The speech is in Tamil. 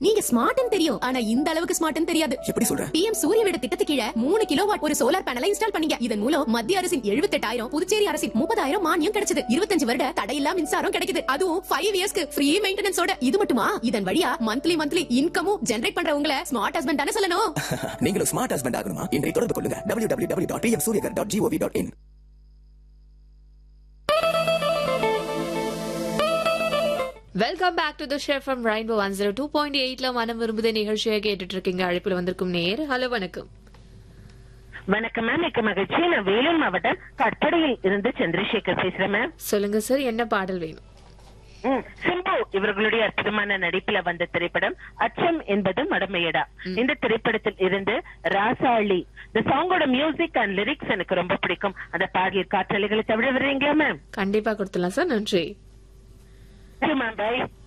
நீங்க ஸ்மார்ட்னு தெரியும் ஆனா இந்த அளவுக்கு ஸ்மார்ட்னு தெரியாது எப்படி சொல்ற பிஎம் சூரிய வீடு திட்டத்து கீழ மூணு கிலோ வாட் ஒரு சோலார் பேனலை இன்ஸ்டால் பண்ணீங்க இதன் மூலம் மத்திய அரசின் எழுபத்தெட்டாயிரம் புதுச்சேரி அரசின் முப்பதாயிரம் மானியம் கிடைச்சது இருபத்தஞ்சு வருட தடையில்லா மின்சாரம் கிடைக்குது அதுவும் ஃபைவ் இயர்ஸ்க்கு ஃப்ரீ மெயின்டெனன்ஸோட இது மட்டுமா இதன் வழியா மந்த்லி மந்த்லி இன்கமும் ஜெனரேட் பண்றவங்கள ஸ்மார்ட் ஹஸ்பண்ட் தானே சொல்லணும் நீங்களும் ஸ்மார்ட் ஹஸ்பண்ட் ஆகணுமா இன்றைய தொடர்பு கொள்ளுங்க W W W dot PM Suryaghar dot G O V dot in welcome back to the share from rainbow one zero two point எயிட்ல மனம் விரும்புத நிகழ்ச்சியை கேட்டுட்டு இருக்கீங்க அழைப்புல வந்திருக்கும் நேர் ஹலோ வணக்கம் வணக்கம் மேம் மிக்க மகிழ்ச்சி நான் வேலூர் மாவட்டம் கட்டடையில் இருந்து சந்திரசேகர் பேசுறேன் மேம் சொல்லுங்க சார் என்ன பாடல் வேணும் ம், சிம்பு இவர்களுடைய அற்புதமான நடிப்புல வந்த திரைப்படம் அச்சம் என்பது மடமையடா இந்த திரைப்படத்தில் இருந்து ராசாளி இந்த சாங்கோட மியூசிக் அண்ட் லிரிக்ஸ் எனக்கு ரொம்ப பிடிக்கும் அந்த பாடல் காற்றலைகளை தவிர விடுறீங்களா மேம் கண்டிப்பா கொடுத்துடலாம் சார் நன்றி மேம் பை